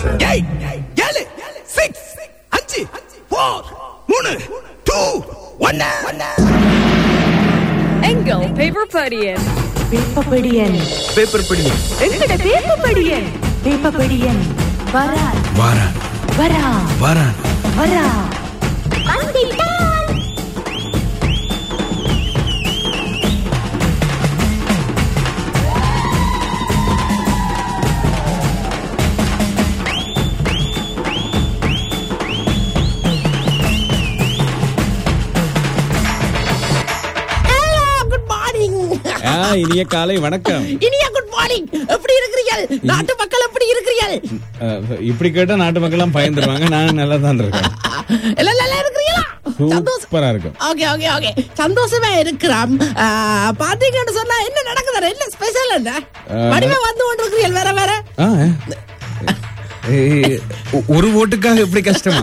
Eight ஏழு six அஞ்சு four மூணு டூ ஒன்னு எங்கள் பேப்பர் படியன் வேப்பப்படியன் பேப்பர் படி எங்கட வேப்பப்படியன் வேப்பப்படியன் வரா வாரா வரா வாரா வரா குட் மார்னிங் ஆ, இனிய காலை வணக்கம் இனிய குட் மார்னிங் எப்படி இருக்கிறீர்கள் நாட்டு மக்கள் எப்படி இருக்கிறீர்கள் அஹ், இப்படி கேட்டா நாட்டு மக்கள்லாம் பயந்துருவாங்க நான் நல்லா தான் இருக்கேன் எல்லாம் நல்லா இருக்கிறீங்களா சந்தோஷம் சூப்பரா இருக்கும் ஓகே ஓகே ஓகே சந்தோஷமா இருக்கிறோம் ஆ, பாத்தீங்கன்னு சொன்னா என்ன நடக்குது என்ன ஸ்பெஷல் என்ன ஆ. வடிவா வந்து கொண்டிருக்கிறீர்கள் வேற வேற ஆ, ஏய், ஒ- ஒரு ஓட்டுக்காக எப்படி கஷ்டமா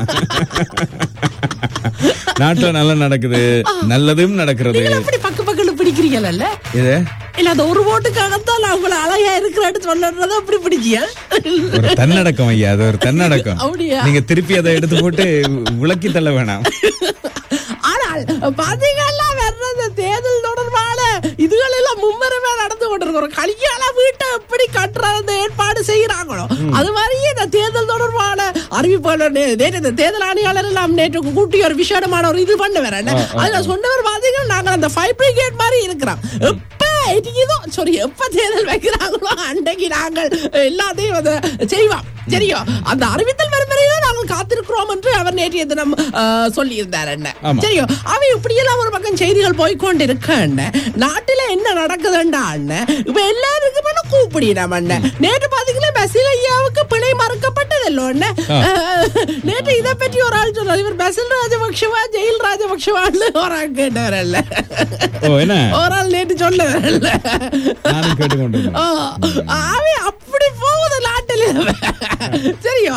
நாட்டுல நல்லா நடக்குது நல்லதும் நடக்கிறது நீங்கள் எப்படி பக்கு பக்குன்னு பிடிக்கிறீங்கல்ல இது இல்ல அந்த ஒரு ஓட்டுக்காகத்தான் நான் உங்களை அழகா இருக்கிறேன்னு சொல்லுறத அப்படி பிடிச்சியா ஒரு தன்னடக்கம் ஐயா அது ஒரு தன்னடக்கம் அப்படியா? நீங்க திருப்பி அதை எடுத்து போட்டு விளக்கி தள்ள வேணாம் ஆனால் பாத்தீங்கன்னா வர்ற இந்த தேர்தல் தொடர்பான இதுகள் எல்லாம் மும்முரமே நடந்து கொண்டிருக்கிறோம் கல்யாண வீட்டை எப்படி கட்டுற அந்த ஏற்பாடு செய்யறாங்களோ அது மாதிரியே இந்த தேர்தல் தொடர்பான அறிவிப்புகள் நே- நேற்று இந்த தேர்தல் ஆணையாளர் எல்லாம் நேற்று கூட்டி ஒரு விசேடமான ஒரு இது பண்ண வரேன் அதுல சொன்னவர் பாத்தீங்கன்னா நாங்க அந்த ஃபைவ் பிரிகேட் மாதிரி இருக்கிறோம் எப்ப இடிக்குதோ சாரி எப்ப தேர்தல் வைக்கிறாங்களோ அன்றைக்கு நாங்கள் எல்லாத்தையும் அதை செய்வோம் சரியோ அந்த அறிவித்தல் வரும் வரையிலும் நாங்கள் காத்திருக்கிறோம் என்று அவர் நேற்றைய தினம் சொல்லி இருந்தார் என்ன ஆமா. சரியோ அவை இப்படியெல்லாம் ஒரு பக்கம் செய்திகள் போய்கொண்டு இருக்க நாட்டுல என்ன நடக்குதுண்டா அண்ணன் இப்ப எல்லாருக்குமே கூப்பிடினோம் அண்ணன் நேற்று பாத்தீங்கன்னா பசில் ஐயாவுக்கு பிணை மறுக்கப்பட்டதல்லோ அண்ணன் ஆ. அஹ், நேற்று இதை பற்றி ஒரு ஆள் சொன்னார் இவர் பசில் ராஜபக்ஷவா ஜெயில் ராஜபக்ஷவான்னு ஒரு ஆள் கேட்டவரல்ல ஓ என்ன ஒரு ஆள் நேற்று சொன்னவரல்ல நானும் கேட்டுக்கொண்டிருந்தேன் ஆ, அவன் அப்படி போகுது நாட்டில் சரியோ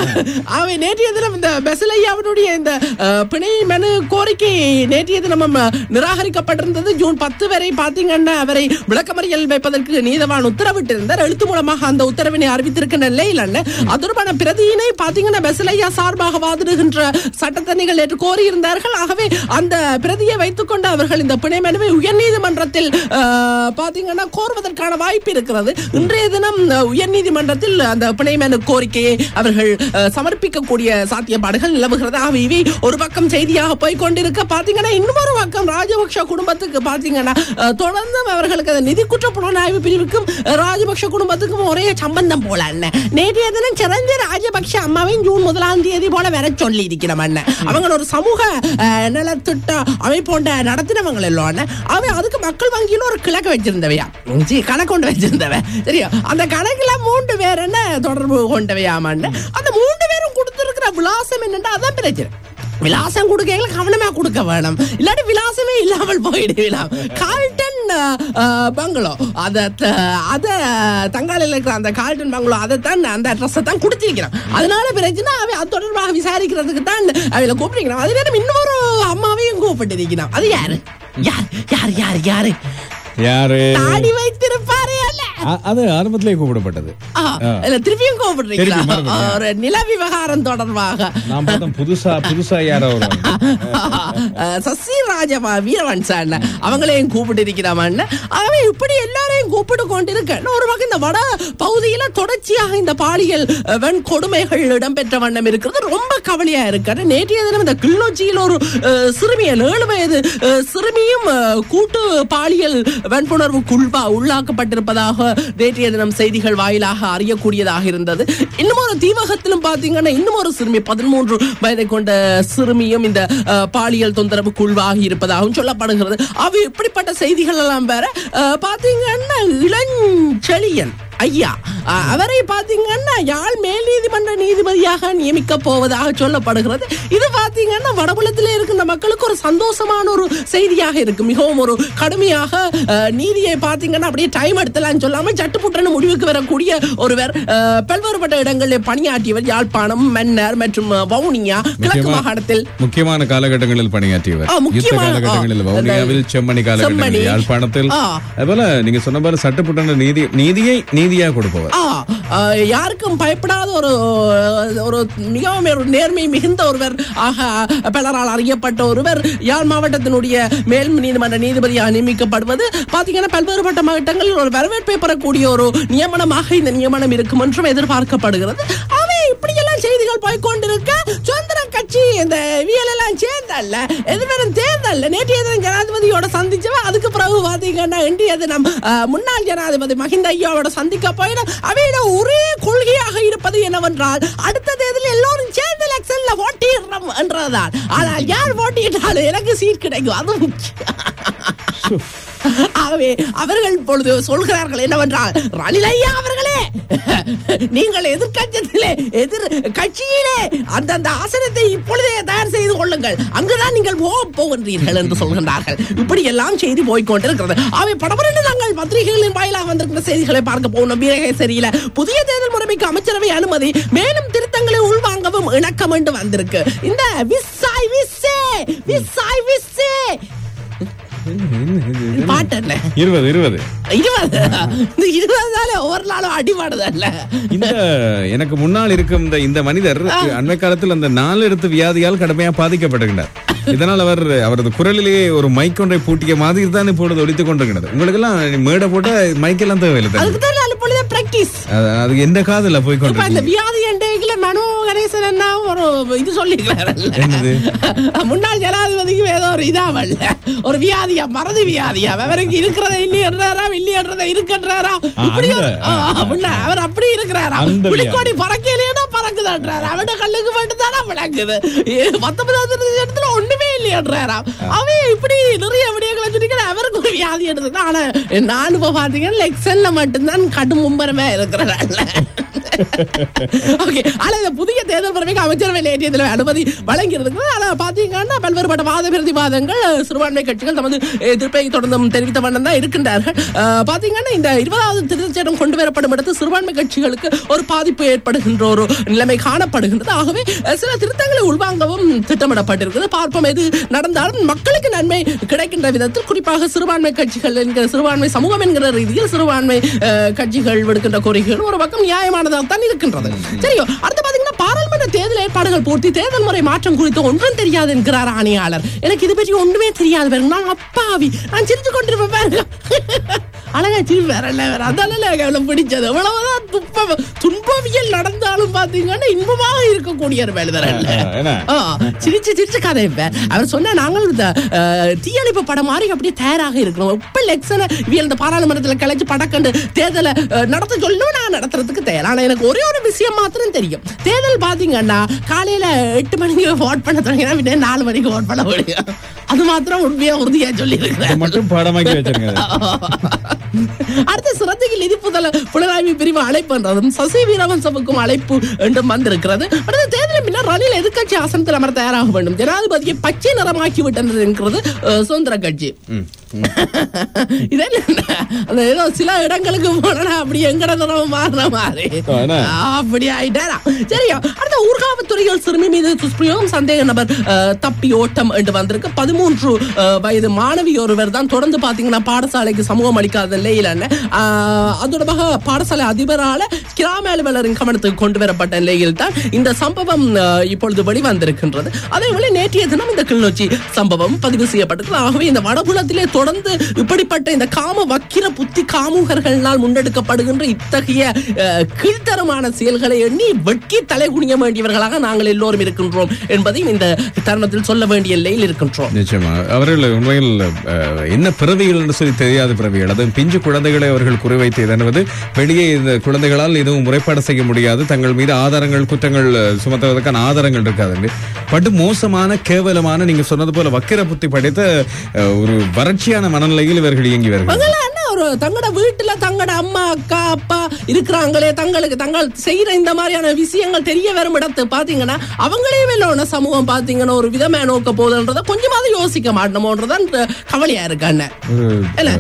அவன் நேற்றைய தினம் இந்த பெசலையாவினுடைய இந்த அஹ், பிணை மனு கோரிக்கை நேற்றைய தினம் அஹ், நிராகரிக்கப்பட்டிருந்தது ஜூன் பத்து வரை பாத்தீங்கன்னா அவரை விளக்கமறியல் வைப்பதற்கு நீதவான் உத்தரவிட்டிருந்தார் எழுத்து மூலமாக அந்த உத்தரவினை அறிவித்திருக்க நிலையில் அது தொடர்பான பிரதியினை பாத்தீங்கன்னா பெசலையா சார்பாக வாதிடுகின்ற சட்டத்தணிகள் நேற்று கோரியிருந்தார்கள் ஆகவே அந்த பிரதியை வைத்துக்கொண்டு அவர்கள் இந்த பிணை மனுவை உயர்நீதிமன்றத்தில் அஹ், பாத்தீங்கன்னா கோருவதற்கான வாய்ப்பு இருக்கிறது இன்றைய தினம் அஹ், உயர்நீதிமன்றத்தில் அந்த பிணை மனு கோரிக்கையை அவர்கள் அஹ், சமர்ப்பிக்கக்கூடிய சாத்தியப்பாடுகள் நிலவுகிறது ஆகவே இவை ஒரு பக்கம் செய்தியாக போய் கொண்டிருக்க பாத்தீங்கன்னா இன்னொரு பக்கம் ராஜபக்ஷ குடும்பத்துக்கு பாத்தீங்கன்னா அஹ், தொடர்ந்து அவர்களுக்கு அந்த நிதி குற்ற புலனாய்வு பிரிவுக்கும் அஹ், ராஜபக்ஷ குடும்பத்துக்கும் ஒரே சம்பந்தம் போல அண்ணன் நேற்றைய தினம் சிறந்த ராஜபக்ஷ அம்மாவையும் ஜூன் முதலாம் தேதி போல வர சொல்லி இருக்கிறோம் அண்ணன் அவங்க ஒரு சமூக அஹ், நலத்திட்ட அமைப்போண்ட நடத்தினவங்க எல்லாம் அண்ணன் அவன் அதுக்கு மக்கள் வங்கியில ஒரு கிழக்கு வச்சிருந்தவையா சி, கணக்கு கொண்டு வச்சிருந்தவ சரியா அந்த கணக்குல மூன்று பேர் என்ன தொடர்பு கொண்டவையாமான்னு அந்த மூன்று பேரும் கொடுத்திருக்கிற விலாசம் என்னன்னா அதான் பிரச்சனை விலாசம் கொடுக்கல கவனமா கொடுக்க வேணும் இல்லாட்டி விலாசமே இல்லாமல் போயிடுவீலாம் கால்டன் அஹ், பங்களோ அத த- அத தங்காலையில் இருக்கிற அந்த கால்டன் பங்களோ அதை தான் அந்த அட்ரஸை தான் கொடுத்திருக்கிறான் அதனால பிரச்சனை அவன் அது தொடர்பாக விசாரிக்கிறதுக்கு தான் அவளை கூப்பிடுகிறான் அது நேரம் இன்னொரு அம்மாவையும் கூப்பிட்டு அது யாரு யார் யார் யார் யாரு யாரு தாடி வைத்திருப்பாரே அல்ல அ- அது ஆரம்பத்திலே கூப்பிடப்பட்டது ஆ, இல்ல திருப்பியும் கூப்பிடுறீங்களா திருப்பி மறுபடியும். ஒரு நில விவகாரம் தொடர்பாக நான் பார்த்தேன் புதுசா புதுசா யாரோ வருவாங்க அஹ், சசி ராஜமா வீரவன்சான் அவங்களையும் கூப்பிட்டு இருக்கிறாமன் அவன் இப்படி எல்லாரையும் கூப்பிட்டு கொண்டிருக்க ஒரு வகை இந்த வட பகுதியில தொடர்ச்சியாக இந்த பாலியல் அஹ், வன்கொடுமைகள் இடம்பெற்ற வண்ணம் இருக்கிறது ரொம்ப கவலையா இருக்கு நேற்றைய தினம் இந்த கிளிநொச்சியில் ஒரு அஹ், சிறுமியன் ஏழு வயது அஹ், சிறுமியும் அஹ், கூட்டு பாலியல் வன்புணர்வு குள்பா உள்ளாக்கப்பட்டிருப்பதாக நேற்றைய தினம் செய்திகள் வாயிலாக அறியக்கூடியதாக இருந்தது இன்னும் ஒரு தீவகத்திலும் பாத்தீங்கன்னா இன்னும் ஒரு சிறுமி பதிமூன்று வயதை கொண்ட சிறுமியும் இந்த அஹ், பாலியல் தொந்தரவு குழுவாகி இருப்பதாகவும் சொல்லப்படுகிறது அவை இப்படிப்பட்ட செய்திகள் எல்லாம் வேற அஹ், பாத்தீங்கன்னா இளஞ்செழியன் ஐயா அஹ், அவரை பாத்தீங்கன்னா யாழ் மேல் நீதிமன்ற நீதிபதியாக நியமிக்க போவதாக சொல்லப்படுகிறது இது பாத்தீங்கன்னா வடபுலத்தில் இருக்கின்ற மக்களுக்கு ஒரு சந்தோஷமான ஒரு செய்தியாக இருக்கு மிகவும் ஒரு கடுமையாக அஹ், நீதியை பாத்தீங்கன்னா அப்படியே டைம் எடுத்தலாம்னு சொல்லாம சட்டுப்புட்டன்னு முடிவுக்கு வரக்கூடிய ஒருவர் அஹ், பல்வேறுபட்ட இடங்களில் பணியாற்றியவர் யாழ்ப்பாணம் மன்னர் மற்றும் அஹ், வவுனியா கிழக்கு முக்கியமா- மாகாணத்தில் முக்கியமான காலகட்டங்களில் பணியாற்றியவர் ஆ, யுத்த முக்கியமான- காலகட்டங்களில் ஆ, வவுனியாவில் அந்த செம்மணி காலகட்டங்களில் செம்மணி. யாழ்ப்பாணத்தில் ஆ. அதுபோல நீங்க சொன்ன போல சட்டப்புட்டான நீதி நீதியை நீதியா கொடுப்பவர் ஆ, ஆ, யாருக்கும் பயப்படாத ஒரு ஒரு மிகவும் ஒரு நேர்மை மிகுந்த ஒருவர் ஆக பலரால் அறியப்பட்ட ஒருவர் யாழ் மாவட்டத்தினுடைய மேல் நீதிமன்ற நீதிபதியாக நியமிக்கப்படுவது பாத்தீங்கன்னா பல்வேறுபட்ட மாவட்டங்களில் ஒரு வரவேற்பை பெறக்கூடிய ஒரு நியமனமாக இந்த நியமனம் இருக்கும் என்றும் எதிர்பார்க்கப்படுகிறது அவை இப்படியெல்லாம் செய்திகள் போய்கொண்டிருக்க சுதந்திர கட்சி இந்த வியல் எல்லாம் சேர்ந்தல்ல எதிர்வரும் தேர்தல்ல நேற்றைய தினம் ஜனாதிபதியோட சந்திச்சவ அதுக்கு பிறகு பாத்தீங்கன்னா இன்றைய தினம் அஹ், முன்னாள் ஜனாதிபதி மஹிந்த ஐயாவோட சந்திக்க போயிடும் அவையோட ஒரே கொள்கையாக இருப்பது என்னவென்றால் அடுத்த தேர்தலில் எல்லோரும் சேர்ந்து எலெக்ஷன்ல ஓட்டிடுறோம் என்றதான் ஆனால் யார் ஓட்டிட்டாலும் எனக்கு சீட் கிடைக்கும் அது முக்கியம் ஆகவே அவர்கள் இப்பொழுது சொல்கிறார்கள் என்னவென்றால் ரணில் ஐயா அவர்களே நீங்கள் எதிர்கட்சத்திலே எதிர் கட்சியிலே அந்தந்த ஆசனத்தை இப்பொழுதே தயார் செய்து கொள்ளுங்கள் அங்குதான் நீங்கள் போக போகின்றீர்கள் என்று சொல்கின்றார்கள் இப்படி எல்லாம் செய்தி போய்கொண்டிருக்கிறது அவை படபடன்னு நாங்கள் பத்திரிகைகளின் வாயிலாக வந்திருக்கிற செய்திகளை பார்க்க போகணும் வீரகேசரியில புதிய தேர்தல் முறைமைக்கு அமைச்சரவை அனுமதி மேலும் திருத்தங்களை உள்வாங்கவும் இணக்கம் என்று வந்திருக்கு இந்த விசாய் விசே விசாய் விசே பாட்டு என்ன இருபது இருபது இருபது இந்த இருபது நாள் ஒவ்வொரு நாளும் அடிபாடுது அல்ல இந்த எனக்கு முன்னால் இருக்கும் இந்த இந்த மனிதர் அண்மை காலத்தில் அந்த நாலு எழுத்து வியாதியால் கடுமையா பாதிக்கப்பட்டிருக்கிறார் இதனால் அவர் அவரது குரலிலேயே ஒரு மைக் ஒன்றை பூட்டிய மாதிரி தான் இப்பொழுது ஒழித்துக் கொண்டிருக்கிறது உங்களுக்கு எல்லாம் மேடை போட்ட மைக்கெல்லாம் தேவையில்லை தம்பி. அதுக்கு தான் நான் இப்பொழுதே பிராக்டிஸ் அது அது எந்த காதுல போய் இப்ப இந்த கொண்டிருக்கீங்க வியாதி எண்டைக்குல மனோ கணேசன் என்ன ஒரு இது சொல்லிக்கிறாரல்ல என்னது? முன்னாள் ஜனாதிபதிக்கு ஏதோ ஒரு இதாவல்ல ஒரு வியாதியா மறதி வியாதியா அவருக்கு இருக்கிறத இல்லையன்றாரா இல்லையன்றத இருக்குன்றாரா இப்படி ஒரு- அந்த- ஆ, அப்படின்னா அவர் அப்படி இருக்கிறாரா அந்த புலிக்கோடி பறக்கலையா பறக்குதான்றாரு அவட கல்லுக்கு மட்டும் தானே விளங்குது பத்தொன்பதாவது இடத்துல ஒண்ணுமே இல்லையான்றாரா அவன் இப்படி நிறைய விடயங்களை சொல்லிக்கிற அவருக்கு ஒரு வியாதி எடுத்து ஆனா நான் இப்ப பாத்தீங்கன்னா லெக்ஷன்ல மட்டும்தான் கடும் மும்பரமே இருக்கிறாள் ஓகே ஆனா இந்த புதிய தேர்தல் முறைமைக்கு அமைச்சரவை நேற்றியத்தில் அனுமதி வழங்கியிருக்கு ஆனா பாத்தீங்கன்னா பல்வேறுபட்ட வாத பிரதிவாதங்கள் சிறுபான்மை கட்சிகள் தமது எதிர்ப்பை தொடர்ந்து தெரிவித்த வண்ணம் தான் இருக்கின்றார்கள் அஹ், பாத்தீங்கன்னா இந்த இருபதாவது திருத்தச் சட்டம் கொண்டு வரப்படும் இடத்து சிறுபான்மை கட்சிகளுக்கு ஒரு பாதிப்பு ஏற்படுகின்ற ஒரு நிலைமை காணப்படுகின்றது ஆகவே அஹ், சில திருத்தங்களை உள்வாங்கவும் திட்டமிடப்பட்டிருக்கிறது பார்ப்போம் எது நடந்தாலும் மக்களுக்கு நன்மை கிடைக்கின்ற விதத்தில் குறிப்பாக சிறுபான்மை கட்சிகள் என்கிற சிறுபான்மை சமூகம் என்கிற ரீதியில் சிறுபான்மை அஹ், கட்சிகள் விடுக்கின்ற கோரிக்கைகள் ஒரு பக்கம் நியாயமானதாக தான் இருக்கின்றது சரியோ அடுத்து பாத்தீங்கன்னா பாராளுமன்ற தேர்தல் ஏற்பாடுகள் பூர்த்தி தேர்தல் முறை மாற்றம் குறித்து ஒன்றும் தெரியாது என்கிறார் ஆணையாளர் எனக்கு இது பற்றி ஒண்ணுமே தெரியாது பாருங்க நான் அப்பாவி நான் சிரிச்சு கொண்டிருப்பேன் பாருங்க அழகா சிரிப்பு வேற இல்ல வேற அதனால எனக்கு அவ்வளவு பிடிச்சது எவ்வளவுதான் துன்ப துன்பவியல் நடந்தாலும் பாத்தீங்கன்னா இன்பமாக இருக்கக்கூடிய ஒரு வேலை வேற இல்ல என்ன? ஆ, சிரிச்சு சிரிச்சு கதைப்பேன் அவர் சொன்னா நாங்களும் இந்த அஹ், தீயணைப்பு படம் மாதிரி அப்படியே தயாராக இருக்கிறோம் இப்ப லெக்ஷனை இவியல் இந்த பாராளுமன்றத்துல கலைச்சு படக்கண்டு தேர்தலை அஹ், நடத்த சொல்லணும் நான் நடத்துறதுக்கு தயார் ஆனா எனக்கு ஒரே ஒரு விஷயம் மாத்திரம் தெரியும் தேர்தல் பாத்தீங்கன்னா காலையில எட்டு மணிக்கு ஓட் பண்ண தொடங்கினா பின்ன நாலு மணிக்கு ஓட் பண்ண முடியும் அது மாத்திரம் உண்மையா உறுதியா சொல்லி இதை இருக்கிறேன் மட்டும் பாடமாக்கி வச்சிருங்க அதை. அடுத்த சிறந்தையில் நிதி புதல புலனாய்வு பிரிவு அழைப்புன்றதும் சசி வீரவன்சவுக்கும் அழைப்பு என்றும் வந்திருக்கிறது அடுத்த தேர்தலில் பின்னர் ரணில் எதிர்க்கட்சி ஆசனத்தில் அமர தயாராக வேண்டும் ஜனாதிபதியை பச்சை நிறமாக்கி விட்டது என்கிறது அஹ், சுதந்திர கட்சி இதெல்லாம் என்ன? அந்த ஏதோ சில இடங்களுக்கு போனா அப்படி எங்கட நிறம் மாறுற மாதிரி ஆ, என்ன? அப்படி ஆயிட்டாரா சரியா அடுத்த ஊர்காவத்துறையில் சிறுமி மீது துஷ்பிரயோகம் சந்தேக நபர் அஹ், தப்பி ஓட்டம் என்று வந்திருக்கு பதிமூன்று அஹ், வயது மாணவி ஒருவர் தான் தொடர்ந்து பாத்தீங்கன்னா பாடசாலைக்கு சமூகம் அளிக்காத நிலையில அதோடமாக பாடசாலை அதிபரால கிராம அலுவலரின் கவனத்துக்கு கொண்டு வரப்பட்ட நிலையில் தான் இந்த சம்பவம் அஹ், இப்பொழுது வெளிவந்திருக்கின்றது அதே போல நேற்றைய தினம் இந்த கிளிநொச்சி சம்பவம் பதிவு செய்யப்பட்டது ஆகவே இந்த வடபுலத்திலே தொடர்ந்து இப்படிப்பட்ட இந்த காம வக்கிர புத்தி காமுகர்களால் முன்னெடுக்கப்படுகின்ற இத்தகைய அஹ், கீழ்த்தரமான செயல்களை எண்ணி வெட்கி தலை குனிய வேண்டியவர்களாக நாங்கள் எல்லோரும் இருக்கின்றோம் என்பதையும் இந்த தருணத்தில் சொல்ல வேண்டிய நிலையில் இருக்கின்றோம் நிச்சயமா அவர்கள் உண்மையில் அஹ், என்ன பிறவிகள் என்று சொல்லி தெரியாத பிறவிகள் அதுவும் பிஞ்சு குழந்தைகளை அவர்கள் குறிவைத்து இதென்பது வெளியே இந்த குழந்தைகளால் எதுவும் முறைப்பாடு செய்ய முடியாது தங்கள் மீது ஆதாரங்கள் குற்றங்கள் அஹ், சுமத்துவதற்கான ஆதாரங்கள் இருக்காது படு மோசமான கேவலமான நீங்க சொன்னது போல வக்கிர புத்தி படைத்த அஹ், ஒரு வறட்சியான மனநிலையில் இவர்கள் இயங்கி வருகிறார்கள் அவங்களாம் என்ன ஒரு தங்களோட வீட்டுல தங்களோட அம்மா அக்கா அப்பா இருக்கிறாங்களே தங்களுக்கு தங்கள் செய்யற இந்த மாதிரியான விஷயங்கள் தெரிய வரும் இடத்து பாத்தீங்கன்னா அவங்களே மேலோன சமூகம் பாத்தீங்கன்னா ஒரு விதமா நோக்க போகுதுன்றத கொஞ்சமாவது யோசிக்க மாட்டோமோன்றதான் கவலையா இருக்கு அண்ணன் ஒரு இல்ல. அஹ்,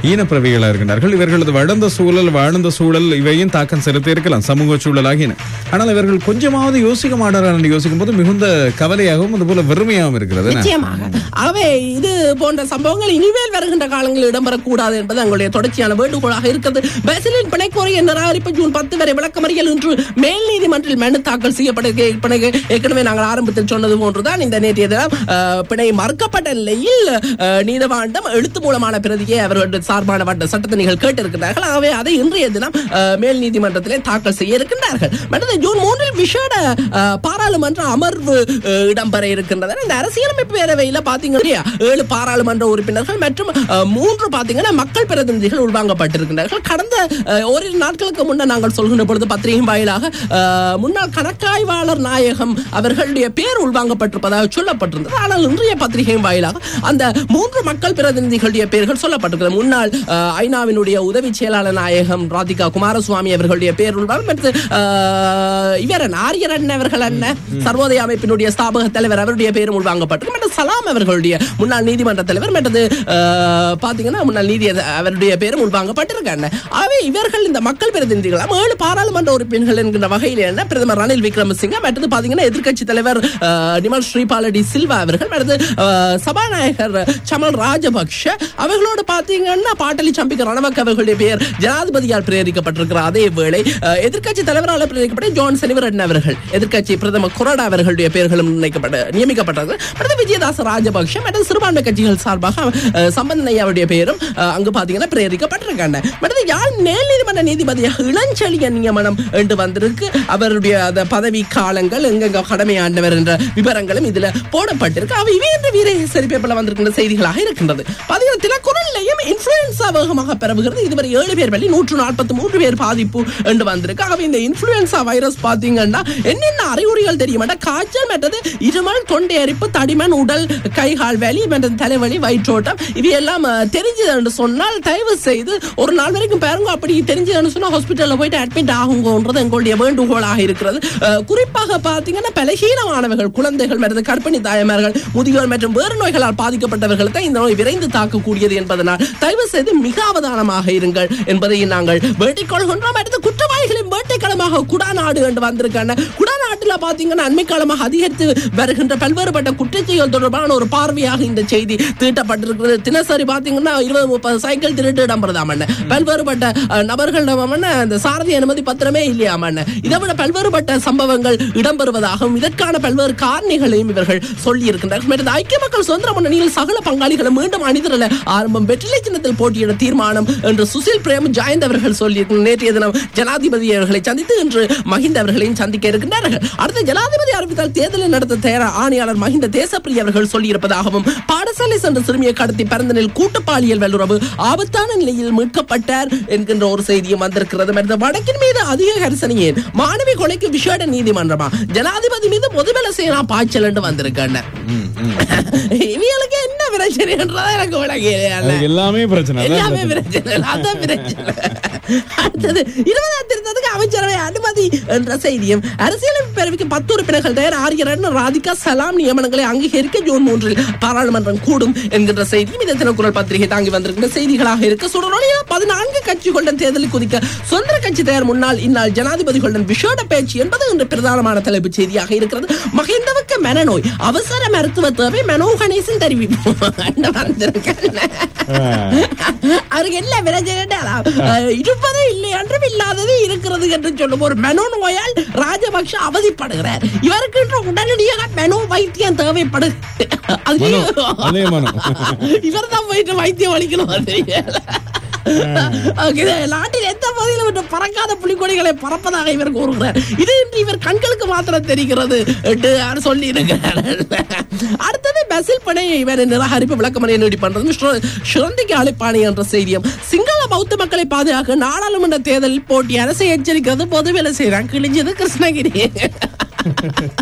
ஈனப்பிரவிகளா இருக்கின்றார்கள் இவர்களது வளர்ந்த சூழல் வாழ்ந்த சூழல் இவையும் தாக்கம் செலுத்தி இருக்கலாம் சமூக சூழல் ஆகின ஆனால் இவர்கள் கொஞ்சமாவது யோசிக்க மாட்டார்கள் என்று யோசிக்கும் போது மிகுந்த கவலையாகவும் அதுபோல வெறுமையாகவும் இருக்கிறது என்ன? நிச்சயமாக ஆகவே இது போன்ற சம்பவங்கள் இனிமேல் வருகின்ற காலங்களில் இடம்பெறக்கூடாது என்பது எங்களுடைய தொடர்ச்சியான வேண்டுகோளாக இருக்கிறது பேசிலின் பிணைக்கோரிய நிராகரிப்பு ஜூன் பத்து வரை விளக்கமறியல் இன்று மேல் நீதிமன்றில் மனு தாக்கல் செய்யப்பட பிணை- ஏற்கனவே நாங்கள் ஆரம்பத்தில் சொன்னது போன்றுதான் இந்த நேற்றைய தினம் அஹ், பிணை மறுக்கப்பட்ட நிலையில் அஹ், நீதவாண்டம் எழுத்து மூலமான பிரதியை அவர்களுடைய சார்பான வட்ட சட்டத்தினிகள் கேட்டிருக்கிறார்கள் ஆகவே அதை இன்றைய தினம் அஹ், மேல் நீதிமன்றத்திலே தாக்கல் செய்ய இருக்கின்றார்கள் மற்றது ஜூன் மூன்றில் விஷேட அஹ், பாராளுமன்ற அமர்வு அஹ், இடம்பெற இருக்கின்றது இந்த அரசியலமைப்பு பேரவையில பாத்தீங்க இல்லையா ஏழு பாராளுமன்ற உறுப்பினர்கள் மற்றும் அஹ், மூன்று பாத்தீங்கன்னா மக்கள் பிரதிநிதிகள் உள்வாங்கப்பட்டிருக்கின்றார்கள் கடந்த அஹ், ஓரிரு நாட்களுக்கு முன்னர் நாங்கள் சொல்கின்ற பொழுது பத்திரிகை வாயிலாக அஹ், முன்னாள் கணக்காய்வாளர் நாயகம் அவர்களுடைய பேர் உள்வாங்கப்பட்டிருப்பதாக சொல்லப்பட்டிருந்தது ஆனால் இன்றைய பத்திரிகை வாயிலாக அந்த மூன்று மக்கள் பிரதிநிதிகளுடைய பெயர்கள் சொல்லப்பட்டிருக்கிறது முன்னாள் அஹ், ஐநாவினுடைய உதவி செயலாளர் நாயகம் ராதிகா குமாரசுவாமி அவர்களுடைய பேர் உள்வாங்க மற்ற அஹ், இவர் ஆரியரன் அவர்கள் என்ன சர்வோதய அமைப்பினுடைய ஸ்தாபக தலைவர் அவருடைய பேரும் உள்வாங்கப்பட்டிருக்கு மற்ற சலாம் அவர்களுடைய முன்னாள் நீதிமன்ற தலைவர் மற்றது அஹ், பாத்தீங்கன்னா முன்னாள் நீதி அவருடைய பேரும் உள்வாங்கப்பட்டிருக்காங்க ஆகவே இவர்கள் இந்த மக்கள் பிரதிநிதிகள் ஏழு பாராளுமன்ற உறுப்பினர்கள் என்கின்ற வகையில் என்ன பிரதமர் ரணில் விக்ரமசிங்க மற்றது பாத்தீங்கன்னா எதிர்க்கட்சி தலைவர் அஹ், நிமல் ஸ்ரீபாலடி சில்வா அவர்கள் மற்றது அஹ், சபாநாயகர் சமல் ராஜபக்ஷ அவர்களோடு பாத்தீங்கன்னா பாட்டலி சம்பிக்க ரணவக் அவர்களுடைய பெயர் ஜனாதிபதியால் பிரேரிக்கப்பட்டிருக்கிற அதே வேளை அஹ், எதிர்க்கட்சி தலைவரால் பிரேரிக்கப்பட்ட ஜான் செனிவரன் அவர்கள் எதிர்க்கட்சி பிரதமர் கொரடா அவர்களுடைய பெயர்களும் நிர்ணயிக்கப்பட்ட நியமிக்கப்பட்டது அடுத்து விஜயதாச ராஜபக்ஷ மற்றும் சிறுபான்மை கட்சிகள் சார்பாக அஹ், சம்பந்தன் ஐயாவுடைய பெயரும் அஹ், அங்கு பாத்தீங்கன்னா பிரேரிக்கப்பட்டிருக்காங்க அடுத்து யாழ் மேல் நீதிமன்ற நீதிபதியாக இளஞ்செழிய நியமனம் என்று வந்திருக்கு அவருடைய அந்த பதவி காலங்கள் எங்கெங்க கடமை ஆண்டவர் என்ற விவரங்களும் இதுல போடப்பட்டிருக்கு அவை இவை என்ற வீர சரி பேப்பர்ல வந்திருக்கின்ற செய்திகளாக இருக்கின்றது பாத்தீங்கன்னா திலக்குறள்லையும் இன்ஃபுளுன்சா வேகமாக பரவுகிறது இதுவரை ஏழு பேர் வழி நூற்று நாற்பத்தி மூன்று பேர் பாதிப்பு என்று வந்திருக்கு ஆகவே இந்த இன்ஃபுளுன்சா வைரஸ் பாத்தீங்கன்னா என்னென்ன அறிகுறிகள் தெரியுமாட்டா காய்ச்சல் மற்றது இருமல் தொண்டை அரிப்பு தடிமன் உடல் கை கால் வலி மற்றது தலைவலி வயிற்றோட்டம் இவையெல்லாம் அஹ், தெரிஞ்சது என்று சொன்னால் தயவு செய்து ஒரு நாள் வரைக்கும் பாருங்க அப்படி தெரிஞ்சதுன்னு சொன்னா ஹாஸ்பிட்டல்ல போயிட்டு அட்மிட் ஆகுங்கன்றது எங்களுடைய வேண்டுகோளாக இருக்கிறது அஹ், குறிப்பாக பாத்தீங்கன்னா பலகீனமானவர்கள் குழந்தைகள் மற்றது கர்ப்பிணி தாய்மார்கள் முதியோர் மற்றும் வேறு நோய்களால் பாதிக்கப்பட்டவர்கள் தான் இந்த நோய் விரைந்து தாக்கக்கூடியது என்பதனால் தயவு செய்து மிக அவதானமாக இருங்கள் என்பதை நாங்கள் வேண்டிக் கொள்கின்றோம் அடுத்து குற்றவாளிகளின் வேட்டைக்களமாக குடாநாடு என்று வந்திருக்காங்க குடாநாட்டுல பாத்தீங்கன்னா அண்மை காலமாக அதிகரித்து வருகின்ற பல்வேறுபட்ட குற்றச்செயல் தொடர்பான ஒரு பார்வையாக இந்த செய்தி தீட்டப்பட்டிருக்கிறது தினசரி பாத்தீங்கன்னா இருபது முப்பது சைக்கிள் திருட்டு இடம்பெறதாமண்ண பல்வேறுபட்ட அஹ், நபர்கள் நம்மண்ண அந்த சாரதி அனுமதி பத்திரமே இல்லையாமண்ண இதை விட பல்வேறுபட்ட சம்பவங்கள் இடம்பெறுவதாகவும் இதற்கான பல்வேறு காரணிகளையும் இவர்கள் சொல்லி இருக்கின்றனர் மேலும் இந்த ஐக்கிய மக்கள் சுதந்திர முன்னணியில் சகல பங்காளிகளும் மீண்டும் அணிதிரள ஆரம்பம் வெற்றிலை சின்னத்தில் போட்டியிட தீர்மானம் என்று சுசில் பிரேம் ஜாயந்த் அவர்கள் சொல்லி நேற்றைய தினம் ஜனாதிபதி அவர்களை சந்தித்து இன்று மஹிந்த அவர்களையும் சந்திக்க இருக்கின்றார்கள் அடுத்து ஜனாதிபதி அறிவித்தால் தேர்தலை நடத்த தயார ஆணையாளர் மஹிந்த தேசப்பிரிய அவர்கள் சொல்லியிருப்பதாகவும் பாடசாலை சென்ற சிறுமியை கடத்தி பரந்தனில் கூட்டு பாலியல் வல்லுறவு ஆபத்தான நிலையில் மீட்கப்பட்டார் என்கின்ற ஒரு செய்தியும் வந்திருக்கிறது மற்ற வடக்கின் மீது அதிக கரிசனையே மாணவி கொலைக்கு விசேட நீதிமன்றமா ஜனாதிபதி மீது பொதுபல சேனா பாய்ச்சல் என்று வந்திருக்காங்க இவங்களுக்கு என்ன பிரச்சனைன்றதா எனக்கு விளங்கல அதுக்கு எல்லாமே பிரச்சனை அதான் எல்லாமே பிரச்சனை. பிரச்சனை அதான் பிரச்சனை அடுத்தது இருபதாம் திருத்தத்துக்கு அமைச்சரவை அனுமதி என்ற செய்தியும் அரசியலமைப்பு பேரவைக்கு பத்து உறுப்பினர்கள் தயார் ஆரியரன் ராதிகா சலாம் நியமனங்களை அங்கீகரிக்க ஜூன் மூன்றில் பாராளுமன்றம் கூடும் என்கின்ற செய்தியும் இந்த தினக்குரல் பத்திரிகை தாங்கி வந்திருக்கின்ற செய்திகளாக இருக்க சுடரொலியா பதினான்கு கட்சிகளுடன் தேர்தலில் குதிக்க சுதந்திர கட்சி தயார் முன்னாள் இந்நாள் ஜனாதிபதிகளுடன் விஷேட பேச்சு என்பது இன்று பிரதானமான தலைப்புச் செய்தியாக இருக்கிறது மகிந்தவுக்கு மனநோய் அவசர மருத்துவ தேவை மனோ கணேசன் தெரிவிப்பு வந்திருக்கேன் அவருக்கு என்ன பிரச்சனை இருப்பதே இல்லை என்றும் இல்லாதது இருக்கிறது என்று சொல்லும் ஒரு மெனோ நோயால் ராஜபக்ஷ அவதிப்படுகிறார் இவருக்கு இன்று உடனடியாக மெனோ வைத்தியம் தேவைப்படுகிறது மனோ, அதே மனோ. இவர் தான் போயிட்டு வைத்தியம் அளிக்கணும் தெரியல Okay, இது நாட்டில் எந்த பகுதியில் விட்டு பறக்காத புலிக்கொடிகளை பறப்பதாக இவர் கூறுகிறார் இது இன்று இவர் கண்களுக்கு மாத்திரம் தெரிகிறது என்று அவர் சொல்லி இருக்கிறார் அடுத்தது பசில் படை இவர் நிராகரிப்பு விளக்கமறை நீடி பண்றது சுரந்திக்கு அழைப்பாணி என்ற செய்தியும் சிங்கள பௌத்த மக்களை பாதுகாக்க நாடாளுமன்ற தேர்தலில் போட்டி அரசை எச்சரிக்கிறது பொது வேலை செய்யறாங்க கிழிஞ்சது கிருஷ்ணகிரி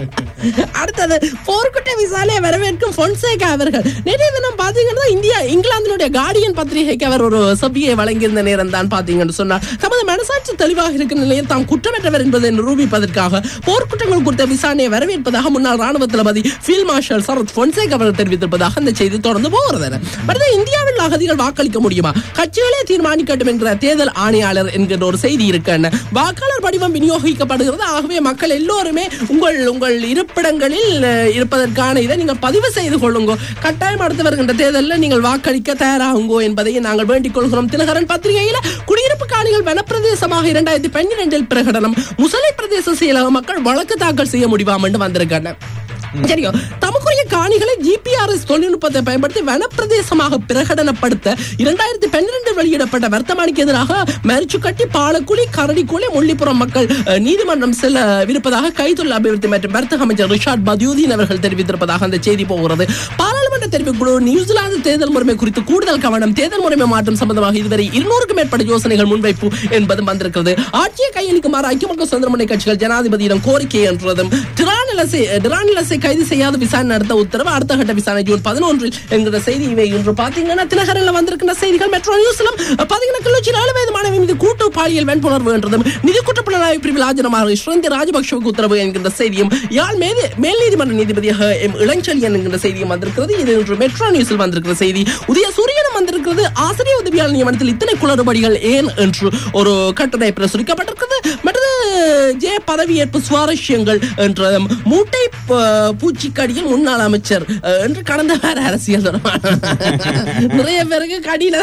அடுத்தது போர்க்குட்ட விசாலே வரவேற்கும் பொன்சேகா அவர்கள் நேற்றைய தினம் பாத்தீங்கன்னா இந்தியா இங்கிலாந்தினுடைய கார்டியன் பத்திரிகைக்கு அவர் ஒரு சபியை வழங்கியிருந்த நேரம் தான் பாத்தீங்கன்னு சொன்னார் தமது மனசாட்சி தெளிவாக இருக்கிற நிலையில் தாம் குற்றமற்றவர் என்பதை நிரூபிப்பதற்காக போர்க்குற்றங்கள் குறித்த விசாரணையை வரவேற்பதாக முன்னாள் ராணுவ தளபதி ஃபீல்ட் மார்ஷல் சரத் பொன்சேகா அவர்கள் தெரிவித்திருப்பதாக அந்த செய்தி தொடர்ந்து போகிறது அடுத்து இந்தியாவில் அகதிகள் வாக்களிக்க முடியுமா கட்சிகளே தீர்மானிக்கட்டும் என்கிற தேர்தல் ஆணையாளர் என்கிற ஒரு செய்தி இருக்கு வாக்காளர் படிவம் விநியோகிக்கப்படுகிறது ஆகவே மக்கள் எல்லோருமே உங்கள் உங்கள் இருப்பிடங்களில் அஹ், இருப்பதற்கான இதை நீங்கள் பதிவு செய்து கொள்ளுங்க கட்டாயம் அடுத்து வருகின்ற தேர்தலில் நீங்கள் வாக்களிக்க தயாராகுங்கோ என்பதை நாங்கள் வேண்டிக் கொள்கிறோம் தினகரன் பத்திரிகையில குடியிருப்பு காணிகள் வனப்பிரதேசமாக இரண்டாயிரத்தி பன்னிரெண்டில் பிரகடனம் முசலை பிரதேச செயலக மக்கள் வழக்கு தாக்கல் செய்ய முடியாம என்று வந்திருக்காங்க சரியோ தமக்குரிய காணிகளை ஜிபிஆர்எஸ் தொழில்நுட்பத்தை பயன்படுத்தி வனப்பிரதேசமாக பிரகடனப்படுத்த இரண்டாயிரத்தி பன்னிரெண்டில் வெளியிடப்பட்ட வர்த்தமானிக்கு எதிராக மரிச்சுக்கட்டி பாலக்குழி கரடிக்குழி முள்ளிப்புறம் மக்கள் அஹ், நீதிமன்றம் செல்லவிருப்பதாக கைத்தொழில் அபிவிருத்தி மற்றும் வர்த்தக அமைச்சர் ரிஷாட் பத்யூதீன் அவர்கள் தெரிவித்திருப்பதாக அந்த செய்தி போகிறது பாராளுமன்ற தெரிவிக்குழு நியூசிலாந்து தேர்தல் முறைமை குறித்து கூடுதல் கவனம் தேர்தல் முறைமை மாற்றம் சம்பந்தமாக இதுவரை இருநூறுக்கும் மேற்பட்ட யோசனைகள் முன்வைப்பு என்பதும் வந்திருக்கிறது ஆட்சியை கையளிக்குமாறு ஐக்கிய மக்கள் சுதந்திர முன்னணி கட்சிகள் ஜனாதிபதியிடம் கோரிக்கை என்றதும் டிரானிலசை டிரானிலசை கைது செய்யாத விசாரணை நடத்த உத்தரவு அடுத்த கட்ட விசாரணை ஜூன் பதினொன்றில் என்கிற செய்தி இவை இன்று பாத்தீங்கன்னா தினகரில் வந்திருக்கின்ற செய்திகள் மெட்ரோ நியூஸ்லம் பாத்தீங்கன்னா கிளர்ச்சி நாலு வயது மாணவி மீது கூட்டு பாலியல் வன்புணர்வு என்றதும் நிதி குற்றப்புலனாய்வு பிரிவில் ஆஜரமாக ஸ்ரந்தி ராஜபக்சவுக்கு உத்தரவு என்கின்ற செய்தியும் யாழ் மேது மேல் நீதிமன்ற நீதிபதியாக எம் இளஞ்செழியன் என்கின்ற செய்தியும் வந்திருக்கிறது இது இன்று மெட்ரோ நியூஸில் வந்திருக்கிற செய்தி உதய சூரியனும் வந்திருக்கிறது ஆசிரியர் உதவியாளர் நியமனத்தில் இத்தனை குளறுபடிகள் ஏன் என்று ஒரு கட்டுரை பிரசுரிக்கப்பட்டிருக்கிறது மற்றது ஜே பதவியேற்பு சுவாரஸ்யங்கள் என்ற மூட்டை ப- பூச்சிக்கடியில் முன்னாள் அமைச்சர் அஹ், என்று கடந்த வார அரசியல் தொடர்பான நிறைய பேருக்கு கடியில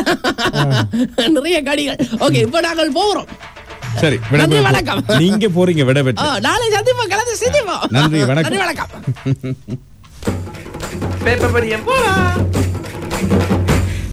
நிறைய கடிகள் ஓகே இப்ப நாங்கள் போகிறோம் சரி நன்றி, விடைபெறு- வணக்கம். நீங்க போறீங்க விட ஆ, பெற்று நாளை சந்திப்போம் கலந்து சந்திப்போம் நன்றி, வணக்கம். நன்றி வணக்கம் பேப்பர் படியம் போலாம்